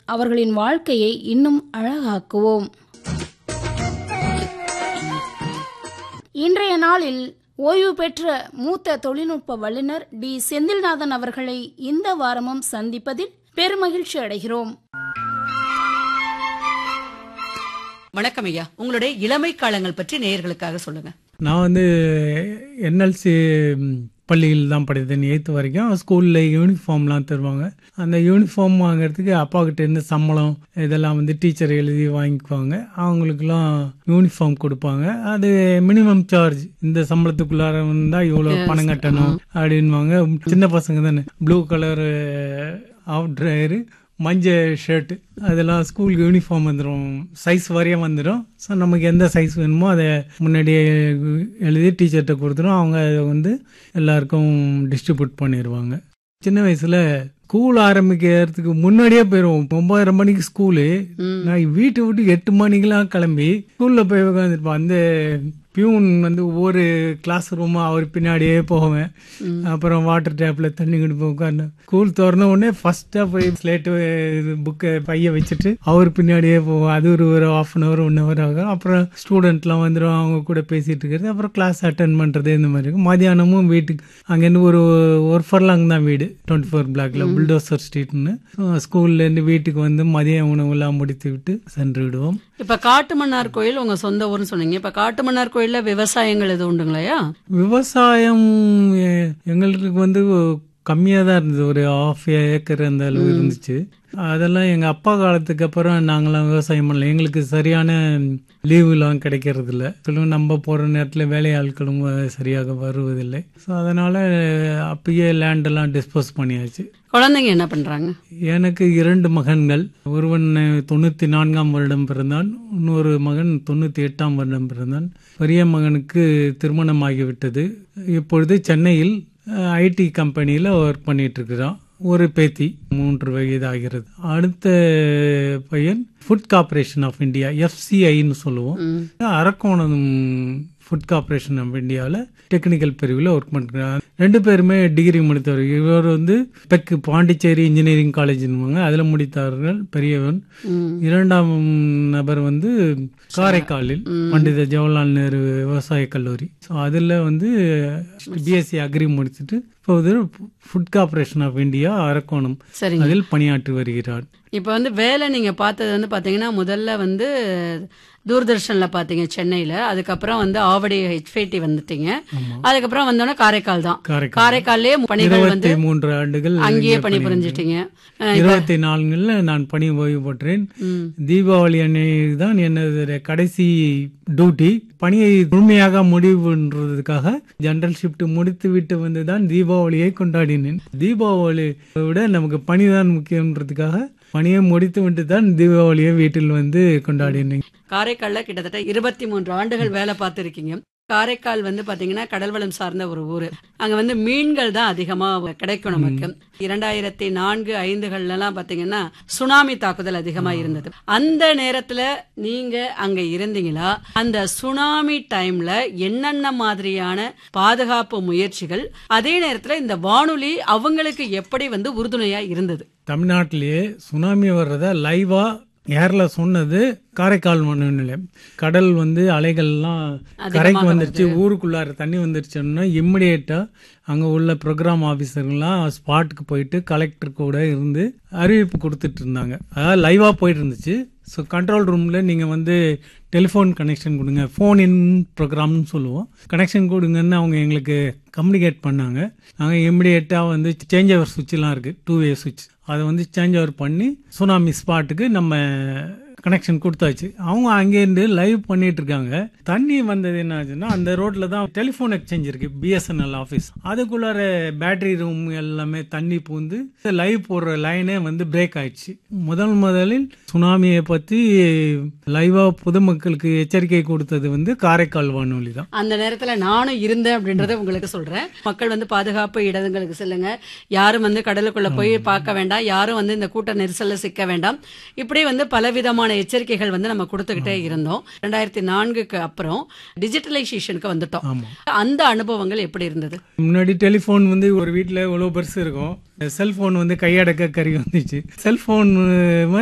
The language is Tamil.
அவர்களின் வாழ்க்கையை இன்னும் அழகாக்குவோம் இன்றைய நாளில் ஓய்வு பெற்ற மூத்த தொழில்நுட்ப வல்லுநர் டி செந்தில்நாதன் அவர்களை இந்த வாரமும் சந்திப்பதில் பெருமகிழ்ச்சி அடைகிறோம் வணக்கம் ஐயா உங்களுடைய இளமை காலங்கள் பற்றி நேயர்களுக்காக சொல்லுங்க நான் வந்து என்எல்சி பள்ளியில் தான் படித்தேன் எயித்து வரைக்கும் ஸ்கூலில் யூனிஃபார்ம்லாம் தருவாங்க அந்த யூனிஃபார்ம் வாங்குறதுக்கு அப்பா கிட்ட இருந்து சம்பளம் இதெல்லாம் வந்து டீச்சர் எழுதி வாங்கிக்குவாங்க அவங்களுக்குலாம் யூனிஃபார்ம் கொடுப்பாங்க அது மினிமம் சார்ஜ் இந்த சம்பளத்துக்குள்ளார வந்தால் இவ்வளோ பணம் கட்டணும் அப்படின்வாங்க சின்ன பசங்க தானே ப்ளூ கலர் ஆஃப் ட்ரையரு மஞ்சள் ஷர்ட்டு அதெல்லாம் ஸ்கூலுக்கு யூனிஃபார்ம் வந்துடும் சைஸ் வரையும் வந்துடும் ஸோ நமக்கு எந்த சைஸ் வேணுமோ அதை முன்னாடியே எழுதி டீச்சர்கிட்ட கொடுத்துரும் அவங்க அதை வந்து எல்லாருக்கும் டிஸ்ட்ரிபியூட் பண்ணிடுவாங்க சின்ன வயசுல ஸ்கூல் ஆரம்பிக்கிறதுக்கு முன்னாடியே போயிடுவோம் ஒன்பதரை மணிக்கு ஸ்கூலு நான் வீட்டை விட்டு எட்டு மணிக்கெல்லாம் கிளம்பி ஸ்கூல்ல போய் உட்காந்துருப்பேன் அந்த பியூன் வந்து ஒவ்வொரு கிளாஸ் ரூமா அவர் பின்னாடியே போவேன் அப்புறம் வாட்டர் டேப்ல தண்ணி குடிப்போம் உட்காந்து ஸ்கூல் திறந்த உடனே ஃபர்ஸ்டா போய் ஸ்லேட்டு புக்கை பைய வச்சுட்டு அவர் பின்னாடியே போவோம் அது ஒரு ஒரு half an hour one hour ஆகும் அப்புறம் ஸ்டூடெண்ட்லாம் வந்துடும் அவங்க கூட பேசிட்டு இருக்கிறது அப்புறம் கிளாஸ் அட்டன் பண்றது இந்த மாதிரி இருக்கும் மதியானமும் வீட்டுக்கு அங்கேருந்து ஒரு ஒரு ஃபர்லாங் தான் வீடு டுவெண்ட்டி ஃபோர் பிளாக்ல புல்டோசர் ஸ்ட்ரீட்னு ஸ்கூல்ல இருந்து வீட்டுக்கு வந்து மதிய உணவுலாம் முடித்து விட்டு சென்று விடுவோம் இப்ப காட்டுமன்னார் கோயில் உங்க சொந்த ஊர்னு சொன்னீங்க இப்ப காட்டுமன்னார் கோயில்ல விவசாயங்கள் எதுவும் உண்டுங்களையா விவசாயம் எ- எங்களுக்கு வந்து கம்மியாக தான் இருந்தது ஒரு ஆஃப் ஏக்கர் அந்த அளவு இருந்துச்சு அதெல்லாம் எங்கள் அப்பா காலத்துக்கு அப்புறம் நாங்களாம் விவசாயம் பண்ணல எங்களுக்கு சரியான லீவுலாம் கிடைக்கிறது இல்லை சொல்லுங்க நம்ம போகிற நேரத்தில் வேலையாட்களும் வ- சரியாக வருவதில்லை ஸோ அதனால் அப்பயே லேண்டெல்லாம் டிஸ்போஸ் பண்ணியாச்சு குழந்தைங்க என்ன பண்றாங்க எனக்கு இரண்டு மகன்கள் ஒருவன் தொண்ணூற்றி நான்காம் வருடம் பிறந்தான் இன்னொரு மகன் தொண்ணூற்றி எட்டாம் வருடம் பிறந்தான் பெரிய மகனுக்கு திருமணம் ஆகிவிட்டது இப்பொழுது சென்னையில் ஐடி கம்பெனியில் ஒர்க் பண்ணிட்டு இருக்கிறான் ஒரு பேத்தி மூன்று வயது ஆகிறது அடுத்த பையன் ஃபுட் கார்ப்பரேஷன் ஆஃப் இந்தியா எஃப்சிஐன்னு சொல்லுவோம் அரக்கோணம் ஃபுட் கார்ப்பரேஷன் ஆஃப் இந்தியாவில் டெக்னிக்கல் பிரிவில் ஒர்க் பண்ணுறாங்க ரெண்டு பேருமே டிகிரி முடித்தவர் இவர் வந்து பெக் பாண்டிச்சேரி இன்ஜினியரிங் காலேஜ்னுவாங்க அதில் முடித்தார்கள் பெரியவன் இரண்டாம் நபர் வந்து காரைக்காலில் பண்டித ஜவஹர்லால் நேரு விவசாய கல்லூரி ஸோ அதில் வந்து பிஎஸ்சி அக்ரி முடிச்சுட்டு இப்போது food corporation of India Arakkonam சரிங்க அதில் பணியாற்றி வருகிறார் இப்ப வந்து வேலை நீங்க பார்த்தது வந்து பாத்தீங்கன்னா முதல்ல வந்து தூர்தர்ஷன்ல பாத்தீங்க சென்னையில அதுக்கப்புறம் வந்து ஆவடி ஹெச்ஐடி வந்துட்டீங்க அதுக்கப்புறம் வந்தோடனே காரைக்கால் தான் காரைக்கால் காரைக்கால்லே பணிகள் வந்து இருபத்தி மூன்று ஆண்டுகள் அங்கேயே இங்கே பணி பணிபுரிந்தேன். புரிஞ்சிட்டீங்க அஹ் இருபத்தி நான்குல நான் பணி ஓய்வு பெற்றேன் ம். தீபாவளி அன்னைக்கு தான் எனது கடைசி டியூட்டி பணியை முழுமையாக முடிவுன்றதுக்காக ஜெனரல் ஷிஃப்ட் முடித்து விட்டு வந்து தான் தீபாவளியை கொண்டாடினேன் தீபாவளி விட நமக்கு பணிதான் முக்கியன்றதுக்காக பணியை முடித்து விட்டு தான் தீபாவளியை வீட்டில் வந்து கொண்டாடினேன் காரைக்கால்ல கிட்டத்தட்ட இருபத்தி மூன்று ஆண்டுகள் வேலை பார்த்துருக்கீங்க காரைக்கால் வந்து பாத்தீங்கன்னா கடல் வளம் சார்ந்த ஒரு ஊரு அங்க வந்து மீன்கள் தான் அதிகமா கிடைக்கும் நமக்கு இரண்டாயிரத்தி நான்கு ஐந்துகள்ல எல்லாம் பாத்தீங்கன்னா சுனாமி தாக்குதல் அதிகமா இருந்தது அந்த நேரத்துல நீங்க அங்க இருந்தீங்களா அந்த சுனாமி டைம்ல என்னென்ன மாதிரியான பாதுகாப்பு முயற்சிகள் அதே நேரத்துல இந்த வானொலி அவங்களுக்கு எப்படி வந்து உறுதுணையா இருந்தது தமிழ்நாட்டிலேயே சுனாமி வர்றத லைவா ஏர்ல சொன்னது காரைக்கால் மனு நிலையம் கடல் வந்து அலைகள்லாம் கரைக்கு வந்துருச்சு ஊருக்குள்ளார தண்ணி வந்துருச்சுன்னா இம்மிடியேட்டா அங்க உள்ள ப்ரோக்ராம் ஆபீசர்லாம் ஸ்பாட்டுக்கு போயிட்டு கலெக்டர் கூட இருந்து அறிவிப்பு கொடுத்துட்டு இருந்தாங்க அதாவது லைவா போயிட்டு இருந்துச்சு ஸோ கண்ட்ரோல் ரூம்ல நீங்க வந்து டெலிஃபோன் கனெக்ஷன் கொடுங்க ஃபோன் இன் ப்ரோக்ராம்னு சொல்லுவோம் கனெக்ஷன் கொடுங்கன்னு அவங்க எங்களுக்கு கம்யூனிகேட் பண்ணாங்க நாங்கள் இமிடியேட்டாக வந்து சேஞ்ச் ஓவர் சுவிட்ச்லாம் இருக்குது டூ வே சுவிட்ச் அதை வந்து சேஞ்ச் ஓவர் பண்ணி சுனாமி ஸ்பாட்டுக்கு நம்ம கனெக்ஷன் கொடுத்தாச்சு அவங்க அங்கேருந்து லைவ் பண்ணிட்டு இருக்காங்க தண்ணி வந்தது என்ன ஆச்சுன்னா அந்த ரோட்ல தான் டெலிஃபோன் எக்ஸ்சேஞ்ச் இருக்கு பிஎஸ்என்எல் ஆஃபீஸ் அதுக்குள்ளார பேட்டரி ரூம் எல்லாமே தண்ணி பூந்து லைவ் போடுற லைனே வந்து பிரேக் ஆயிடுச்சு முதல் முதலில் சுனாமியை பத்தி லைவா பொதுமக்களுக்கு எச்சரிக்கை கொடுத்தது வந்து காரைக்கால் வானொலி தான் அந்த நேரத்துல நானும் இருந்தேன் அப்படின்றத உங்களுக்கு சொல்றேன் மக்கள் வந்து பாதுகாப்பு இடங்களுக்கு செல்லுங்க யாரும் வந்து கடலுக்குள்ள போய் பார்க்க வேண்டாம் யாரும் வந்து இந்த கூட்ட நெரிசல்ல சிக்க வேண்டாம் இப்படி வந்து பலவிதமான எச்சரிக்கைகள் வந்து நம்ம கொடுத்துக்கிட்டே இருந்தோம் ரெண்டாயிரத்தி நான்குக்கு அப்புறம் டிஜிட்டலைசேஷனுக்கு வந்துட்டோம் ஆமா அந்த அனுபவங்கள் எப்படி இருந்தது முன்னாடி டெலிஃபோன் வந்து ஒரு வீட்டில் இவ்வளோ பெருசு இருக்கும் செல்போன் வந்து கையடக்க கறி வந்துச்சு செல்போன்